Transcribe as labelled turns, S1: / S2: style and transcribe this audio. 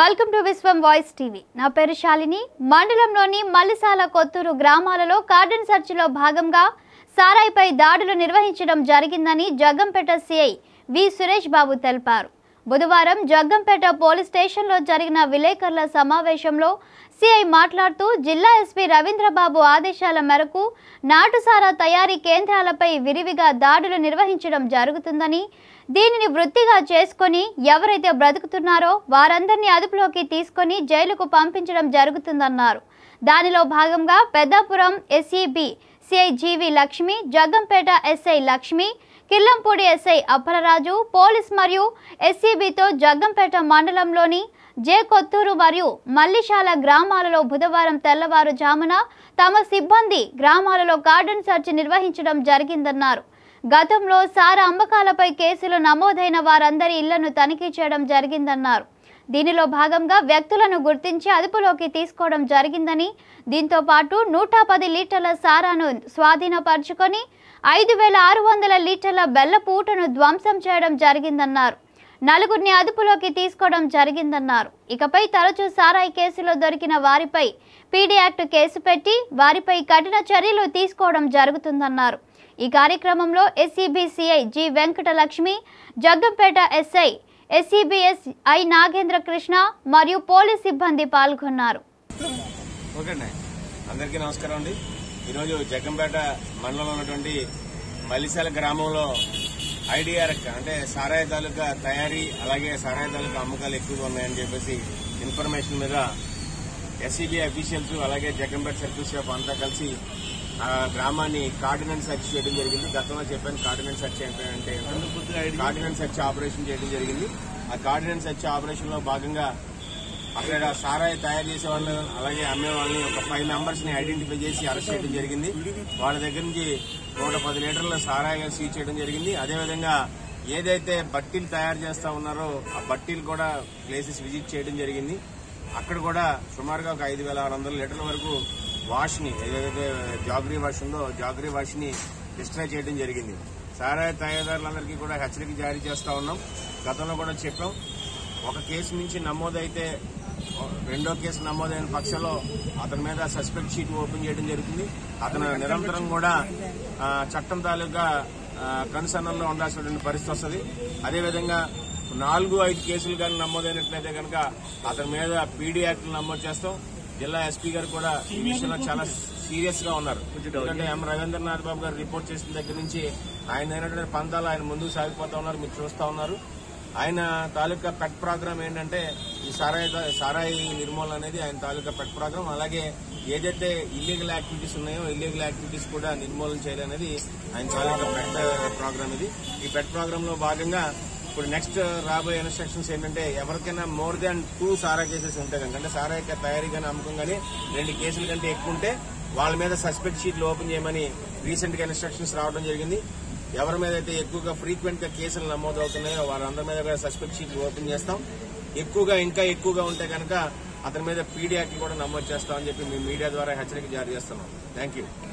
S1: welcome to Vishwam voice TV నా పేరు శాలిని మండలంలోని మల్లిసాల కొత్తూరు గ్రామాలలో కార్డన్ సెర్చ్లో భాగంగా సారాయిపై దాడులు నిర్వహించడం జరిగిందని జగ్గంపేట సిఐ వి సురేష్ బాబు తెలిపారు బుధవారం జగ్గంపేట పోలీస్ స్టేషన్లో జరిగిన విలేకరుల సమావేశంలో సిఐ మాట్లాడుతూ జిల్లా ఎస్పీ రవీంద్రబాబు ఆదేశాల మేరకు నాటుసారా తయారీ కేంద్రాలపై విరివిగా దాడులు నిర్వహించడం జరుగుతుందని దీనిని వృత్తిగా చేసుకొని ఎవరైతే బ్రతుకుతున్నారో వారందరినీ అదుపులోకి తీసుకొని జైలుకు పంపించడం జరుగుతుందన్నారు దానిలో భాగంగా Peddapuram SEB CI G V Lakshmi Jaggampeta SI Lakshmi Killampudi SI Appalaraju police మరియు ఎస్సీబీతో జగ్గంపేట మండలంలోని జే కొత్తూరు మరియు మల్లిశాల గ్రామాలలో బుధవారం తెల్లవారుజామున తమ సిబ్బంది గ్రామాలలో గార్డెన్ సెర్చ్ నిర్వహించడం జరిగిందన్నారు గతంలో సారా అమ్మకాలపై కేసులు నమోదైన వారందరి ఇళ్లను తనిఖీ చేయడం జరిగిందన్నారు దీనిలో భాగంగా వ్యక్తులను గుర్తించి అదుపులోకి తీసుకోవడం జరిగిందని దీంతో పాటు నూట పది లీటర్ల సారాను స్వాధీనపరుచుకొని ఐదు వేల ఆరు వందల లీటర్ల బెల్లపూటను ధ్వంసం చేయడం జరిగిందన్నారు నలుగురిని అదుపులోకి తీసుకోవడం జరిగిందన్నారు ఇకపై తరచూ సారాయి కేసులో దొరికిన వారిపై పీడీ యాక్ట్ కేసు పెట్టి వారిపై కఠిన చర్యలు తీసుకోవడం జరుగుతుందన్నారు ఈ కార్యక్రమంలో SCB CI G Venkatalakshmi Jaggampeta SI SCB SI Nagendra Krishna మరియు పోలీస్ సిబ్బంది పాల్గొన్నారు
S2: ఓకే అండి అందరికీ నమస్కారం అండి ఈరోజు జగ్గంపేట మండలంలో ఉన్నటువంటి మల్లిశాల గ్రామంలో ఐడిఆర్ అంటే సారాయి తాలూకా తయారీ అలాగే సారాయి తాలూకా అమ్మకాలు ఎక్కువగా ఉన్నాయని చెప్పేసి ఇన్ఫర్మేషన్ మీద ఎస్సీబీ అఫీషియల్స్ అలాగే జగ్గంపేట సర్కిల్ స్టాఫ్ అంతా కలిసి ఆ గ్రామాన్ని కార్డినెన్స్ సెర్చ్ చేయడం జరిగింది గతంలో చెప్పాను కార్డినెన్స్ సెర్చ్ అంటే కార్డినెన్స్ సెర్చ్ ఆపరేషన్ చేయడం జరిగింది ఆ కార్డినెన్స్ సెర్చ్ ఆపరేషన్ లో భాగంగా అక్కడ సారాయి తయారు చేసే వాళ్ళు అలాగే అమ్మే వాళ్ళని ఒక ఫైవ్ మెంబర్స్ ని ఐడెంటిఫై చేసి అరెస్ట్ చేయడం జరిగింది వాళ్ళ దగ్గర నుంచి నూట పది లీటర్ల సారాయిగా సీజ్ చేయడం జరిగింది అదేవిధంగా ఏదైతే బట్టీలు తయారు చేస్తా ఉన్నారో ఆ బట్టీలు కూడా ప్లేసెస్ విజిట్ చేయడం జరిగింది అక్కడ కూడా సుమారుగా ఒక ఐదు వేల ఆరు వందల లీటర్ల వరకు వాష్ ని ఏదైతే జాగరీ వాష్ ఉందో జాగరీ వాష్ ని డిస్ట్రాయ్ చేయడం జరిగింది సారాయి తయారీదారులందరికీ కూడా హెచ్చరిక జారీ చేస్తా ఉన్నాం గతంలో కూడా చెప్పాం ఒక కేసు నుంచి నమోదైతే రెండో కేసు నమోదైన పక్షంలో అతని మీద సస్పెక్ట్ షీట్ ఓపెన్ చేయడం జరుగుతుంది అతను నిరంతరం కూడా ఆ, చట్టం తాలూకా ఆ, కనుసన్నల్లో ఉండాల్సినటువంటి పరిస్థితి వస్తుంది అదేవిధంగా నాలుగు ఐదు కేసులు కానీ నమోదైనట్లయితే కనుక అతని మీద పీడీ యాక్ట్ నమోదు చేస్తాం జిల్లా ఎస్పీ గారు కూడా ఈ విషయంలో చాలా సీరియస్ గా ఉన్నారు ఎందుకంటే ఎం రవీంద్రనాథ్ బాబు గారు రిపోర్ట్ చేసిన దగ్గర నుంచి ఆయన అయినటువంటి పంతాలు ఆయన ముందుకు సాగిపోతా ఉన్నారు మీరు చూస్తా ఉన్నారు ఆయన తాలూకా పెట్ ప్రోగ్రామ్ ఏంటంటే ఈ సారాయి సారాయి నిర్మూలన అనేది ఆయన తాలూకా పెట్ ప్రోగ్రామ్ అలాగే ఏదైతే ఇల్లీగల్ యాక్టివిటీస్ ఉన్నాయో ఇల్లీగల్ యాక్టివిటీస్ కూడా నిర్మూలన చేయాలనేది ఆయన తాలూకా పెట్ ప్రోగ్రామ్ ఇది ఈ పెట్ ప్రోగ్రామ్ లో భాగంగా ఇప్పుడు నెక్స్ట్ రాబోయే ఇన్స్ట్రక్షన్స్ ఏంటంటే ఎవరికైనా మోర్ దాన్ టూ సారా కేసెస్ ఉంటాయి కనుక అంటే సారాయి తయారీ కానీ అమ్మకం కానీ రెండు కేసుల కంటే ఎక్కువ ఉంటే వాళ్ళ మీద సస్పెక్ట్ షీట్లు ఓపెన్ చేయమని రీసెంట్ గా ఇన్స్ట్రక్షన్స్ రావడం జరిగింది ఎవరి మీద అయితే ఎక్కువగా ఫ్రీక్వెంట్ గా కేసులు నమోదవుతున్నాయో వారందరి మీద కూడా సస్పెక్ట్ షీట్లు ఓపెన్ చేస్తాం ఎక్కువగా ఇంకా ఎక్కువగా ఉంటే కనుక అతని మీద పీడీ యాక్ట్ కూడా నమోదు చేస్తామని చెప్పి మీ మీడియా ద్వారా హెచ్చరిక జారీ చేస్తున్నాం థ్యాంక్ యూ